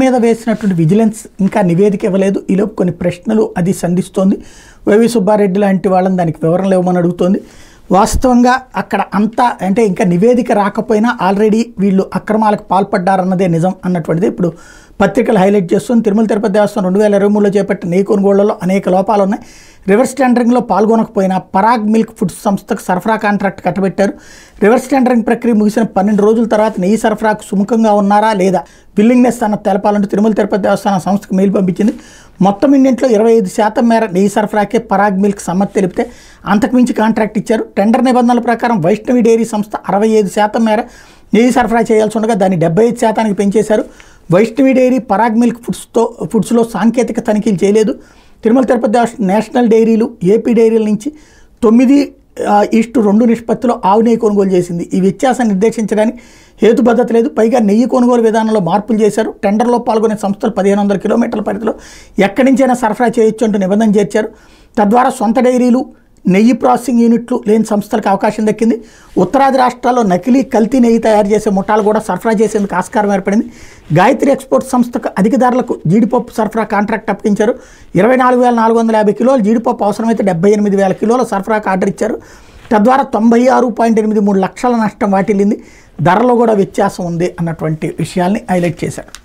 మీద వేసినటువంటి విజిలెన్స్ ఇంకా నివేదిక ఇవ్వలేదు ఈలోపు కొన్ని ప్రశ్నలు అది సంధిస్తోంది వైవి సుబ్బారెడ్డి లాంటి వాళ్ళని దానికి వివరణలు ఇవ్వమని అడుగుతోంది వాస్తవంగా అక్కడ అంతా అంటే ఇంకా నివేదిక రాకపోయినా ఆల్రెడీ వీళ్ళు అక్రమాలకు పాల్పడ్డారన్నదే నిజం అన్నటువంటిది ఇప్పుడు పత్రికలు హైలైట్ చేస్తుంది తిరుమల తిరుపతి దేవస్థానం రెండు వేల ఇరవై మూడులో చేపట్టిన నెయ్యి కొనుగోళ్లలో అనేక లోపాలు ఉన్నాయి రివర్స్ టెండరింగ్లో పాల్గొనకపోయినా పరాగ్ మిల్క్ ఫుడ్స్ సంస్థకు సరఫరా కాంట్రాక్ట్ కట్టబెట్టారు రివర్స్ టెండరింగ్ ప్రక్రియ ముగిసిన పన్నెండు రోజుల తర్వాత నెయ్యి సరఫరాకు సుముఖంగా ఉన్నారా లేదా విల్లింగ్నెస్ అన్న తెలపాలంటూ తిరుమల తిరుపతి దేవస్థానం సంస్థకు మెయిల్ పంపించింది మొత్తం ఇండియంట్లో ఇరవై ఐదు శాతం మేర నెయ్యి సరఫరాకే పరాగ్ మిల్క్ సమ్మతి తెలిపితే అంతకుమించి కాంట్రాక్ట్ ఇచ్చారు టెండర్ నిబంధనల ప్రకారం వైష్ణవి డైరీ సంస్థ అరవై ఐదు శాతం మేర నెయ్యి సరఫరా చేయాల్సి ఉండగా దాన్ని డెబ్బై ఐదు శాతానికి పెంచేశారు వైష్ణవి డైరీ పరాగ్ మిల్క్ ఫుడ్స్తో ఫుడ్స్లో సాంకేతిక తనిఖీలు చేయలేదు తిరుమల తిరుపతి దేవస్థ- నేషనల్ డైరీలు ఏపీ డైరీల నుంచి తొమ్మిది ఆ, ఈస్టు రెండు నిష్పత్తిలో ఆవు నెయ్యి కొనుగోలు చేసింది ఈ వ్యత్యాసాన్ని నిర్దేశించడానికి హేతుబద్ధత లేదు పైగా నెయ్యి కొనుగోలు విధానంలో మార్పులు చేశారు టెండర్లో పాల్గొనే సంస్థలు పదిహేను వందల కిలోమీటర్ల పరిధిలో ఎక్కడి నుంచైనా సరఫరా చేయొచ్చు అంటూ నిబంధన చేర్చారు తద్వారా సొంత డైరీలు నెయ్యి ప్రాసెసింగ్ యూనిట్లు లేని సంస్థలకు అవకాశం దక్కింది ఉత్తరాది రాష్ట్రాల్లో నకిలీ కల్తీ నెయ్యి తయారు చేసే ముఠాలు కూడా సరఫరా చేసేందుకు ఆస్కారం ఏర్పడింది గాయత్రి ఎక్స్పోర్ట్ సంస్థకు అధిక ధరలకు జీడిపప్పు సరఫరా కాంట్రాక్ట్ అప్పగించారు ఇరవై నాలుగు వేల నాలుగు వందల యాభై కిలోల జీడిపప్పు అవసరమైతే డెబ్బై ఎనిమిది వేల కిలోల సరఫరాకు ఆర్డర్ ఇచ్చారు తద్వారా తొంభై ఆరు పాయింట్ ఎనిమిది మూడు లక్షల నష్టం వాటిల్లింది ధరలో కూడా వ్యత్యాసం ఉంది అన్నటువంటి విషయాల్ని హైలైట్ చేశారు